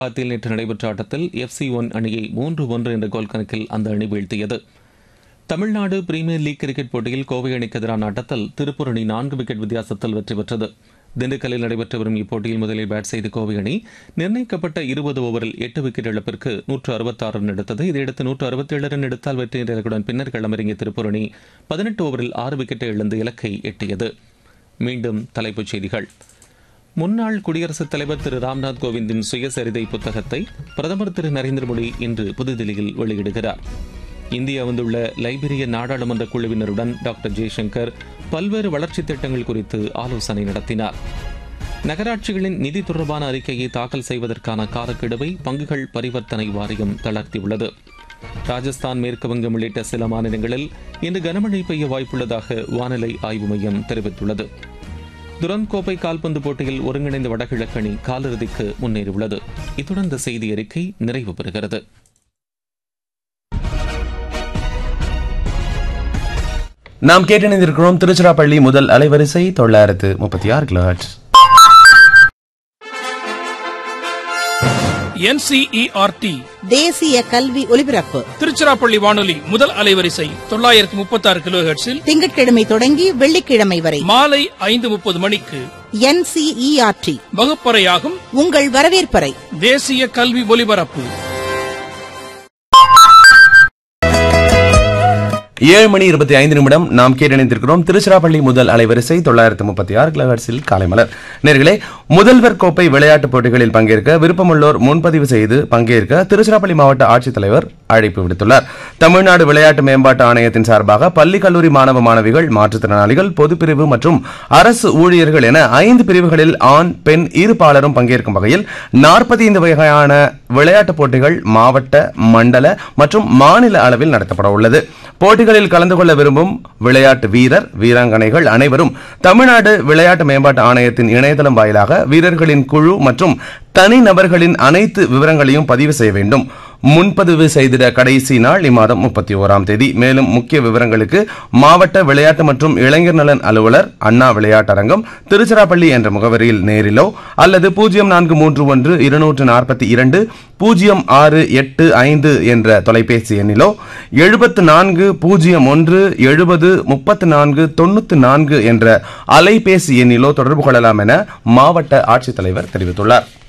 ஹைதராபாத்தில் நேற்று நடைபெற்ற ஆட்டத்தில் எஃப்சி ஒன் அணியை மூன்று ஒன்று என்ற கோல் கணக்கில் அந்த அணி வீழ்த்தியது தமிழ்நாடு பிரீமியர் லீக் கிரிக்கெட் போட்டியில் கோவை அணிக்கு எதிரான ஆட்டத்தில் திருப்பூர் அணி நான்கு விக்கெட் வித்தியாசத்தில் வெற்றி பெற்றது திண்டுக்கல்லில் நடைபெற்று வரும் இப்போட்டியில் முதலில் பேட் செய்த கோவை அணி நிர்ணயிக்கப்பட்ட இருபது ஓவரில் எட்டு விக்கெட் இழப்பிற்கு நூற்று அறுபத்தாறு ரன் எடுத்தது இதையடுத்து நூற்று அறுபத்தேழு ரன் எடுத்தால் வெற்றி இலக்குடன் பின்னர் களமிறங்கிய திருப்பூர் அணி பதினெட்டு ஓவரில் ஆறு விக்கெட்டை இழந்து இலக்கை எட்டியது மீண்டும் தலைப்புச் செய்திகள் முன்னாள் குடியரசுத் தலைவர் திரு ராம்நாத் கோவிந்தின் சுயசரிதை புத்தகத்தை பிரதமர் திரு நரேந்திர மோடி இன்று புதுதில்லியில் வெளியிடுகிறார் இந்தியா வந்துள்ள லைபீரிய நாடாளுமன்ற குழுவினருடன் டாக்டர் ஜெய்சங்கர் பல்வேறு வளர்ச்சித் திட்டங்கள் குறித்து ஆலோசனை நடத்தினார் நகராட்சிகளின் நிதி தொடர்பான அறிக்கையை தாக்கல் செய்வதற்கான காலக்கெடுவை பங்குகள் பரிவர்த்தனை வாரியம் தளர்த்தியுள்ளது ராஜஸ்தான் மேற்கு வங்கம் உள்ளிட்ட சில மாநிலங்களில் இன்று கனமழை பெய்ய வாய்ப்புள்ளதாக வானிலை ஆய்வு மையம் தெரிவித்துள்ளது துரந்த் கோப்பை கால்பந்து போட்டியில் ஒருங்கிணைந்த வடகிழக்கு அணி காலிறுதிக்கு முன்னேறியுள்ளது இத்துடன் இந்த செய்தி அறிக்கை நிறைவு பெறுகிறது நாம் கேட்டணிந்திருக்கிறோம் திருச்சிராப்பள்ளி முதல் அலைவரிசை தொள்ளாயிரத்து முப்பத்தி ஆறு கிலோஹெட்ஸ் என்சிஇஆர்டி தேசிய கல்வி ஒலிபரப்பு திருச்சிராப்பள்ளி வானொலி முதல் அலைவரிசை தொள்ளாயிரத்தி முப்பத்தி ஆறு கிலோஹெர்ட்ஸில் திங்கட்கிழமை தொடங்கி வெள்ளிக்கிழமை வரை மாலை ஐந்து முப்பது மணிக்கு என்சிஇஆர்டி வகுப்பறையாகும் உங்கள் வரவேற்பறை தேசிய கல்வி ஒலிபரப்பு ஏழு மணி இருபத்தி ஐந்து நிமிடம் நாம் கேட்டணிந்திருக்கிறோம் திருச்சிராப்பள்ளி முதல் அலைவரிசை தொள்ளாயிரத்து முப்பத்தி ஆறு கிலோஹெட்ஸில் காலை மலர் நேர்களே முதல்வர் கோப்பை விளையாட்டுப் போட்டிகளில் பங்கேற்க விருப்பமுள்ளோர் முன்பதிவு செய்து பங்கேற்க திருச்சிராப்பள்ளி மாவட்ட ஆட்சித்தலைவர் அழைப்பு விடுத்துள்ளார் தமிழ்நாடு விளையாட்டு மேம்பாட்டு ஆணையத்தின் சார்பாக பள்ளி கல்லூரி மாணவ மாணவிகள் மாற்றுத்திறனாளிகள் பொதுப்பிரிவு மற்றும் அரசு ஊழியர்கள் என ஐந்து பிரிவுகளில் ஆண் பெண் இரு பாலரும் பங்கேற்கும் வகையில் நாற்பத்தி ஐந்து வகையான விளையாட்டுப் போட்டிகள் மாவட்ட மண்டல மற்றும் மாநில அளவில் நடத்தப்பட உள்ளது போட்டிகளில் கலந்து கொள்ள விரும்பும் விளையாட்டு வீரர் வீராங்கனைகள் அனைவரும் தமிழ்நாடு விளையாட்டு மேம்பாட்டு ஆணையத்தின் இணையதளம் வாயிலாக வீரர்களின் குழு மற்றும் தனிநபர்களின் அனைத்து விவரங்களையும் பதிவு செய்ய வேண்டும் முன்பதிவு செய்திட கடைசி நாள் இம்மாதம் முப்பத்தி ஓராம் தேதி மேலும் முக்கிய விவரங்களுக்கு மாவட்ட விளையாட்டு மற்றும் இளைஞர் நலன் அலுவலர் அண்ணா விளையாட்டரங்கம் திருச்சிராப்பள்ளி என்ற முகவரியில் நேரிலோ அல்லது பூஜ்ஜியம் நான்கு மூன்று ஒன்று இருநூற்று நாற்பத்தி இரண்டு பூஜ்ஜியம் ஆறு எட்டு ஐந்து என்ற தொலைபேசி எண்ணிலோ எழுபத்து நான்கு பூஜ்ஜியம் ஒன்று எழுபது முப்பத்து நான்கு தொண்ணூத்து நான்கு என்ற அலைபேசி எண்ணிலோ தொடர்பு கொள்ளலாம் என மாவட்ட ஆட்சித்தலைவர் தெரிவித்துள்ளார்